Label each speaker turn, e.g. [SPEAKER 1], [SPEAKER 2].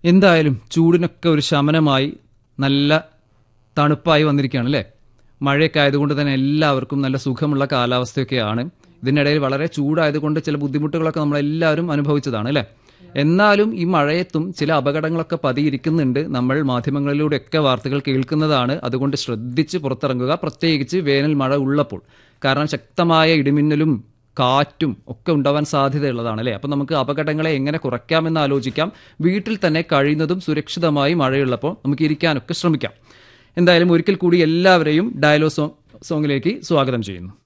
[SPEAKER 1] എന്തായാലും ചൂടിനൊക്കെ ഒരു ശമനമായി നല്ല തണുപ്പായി വന്നിരിക്കുകയാണ് അല്ലേ മഴയൊക്കെ ആയതുകൊണ്ട് തന്നെ എല്ലാവർക്കും നല്ല സുഖമുള്ള കാലാവസ്ഥയൊക്കെയാണ് ഇതിനിടയിൽ വളരെ ചൂടായതുകൊണ്ട് ചില ബുദ്ധിമുട്ടുകളൊക്കെ നമ്മളെല്ലാവരും അനുഭവിച്ചതാണ് അല്ലേ എന്നാലും ഈ മഴയത്തും ചില അപകടങ്ങളൊക്കെ പതിയിരിക്കുന്നുണ്ട് നമ്മൾ മാധ്യമങ്ങളിലൂടെയൊക്കെ വാർത്തകൾ കേൾക്കുന്നതാണ് അതുകൊണ്ട് ശ്രദ്ധിച്ച് പുറത്തിറങ്ങുക പ്രത്യേകിച്ച് വേനൽ മഴ ഉള്ളപ്പോൾ കാരണം ശക്തമായ ഇടിമിന്നലും കാറ്റും ഒക്കെ ഉണ്ടാവാൻ സാധ്യതയുള്ളതാണ് അല്ലേ അപ്പം നമുക്ക് അപകടങ്ങളെ എങ്ങനെ കുറയ്ക്കാമെന്ന് ആലോചിക്കാം വീട്ടിൽ തന്നെ കഴിയുന്നതും സുരക്ഷിതമായി മഴയുള്ളപ്പോൾ നമുക്ക് ഇരിക്കാനൊക്കെ ശ്രമിക്കാം എന്തായാലും ഒരിക്കൽ കൂടി എല്ലാവരെയും ഡയലോ സോങ് സോങ്ങിലേക്ക് സ്വാഗതം ചെയ്യുന്നു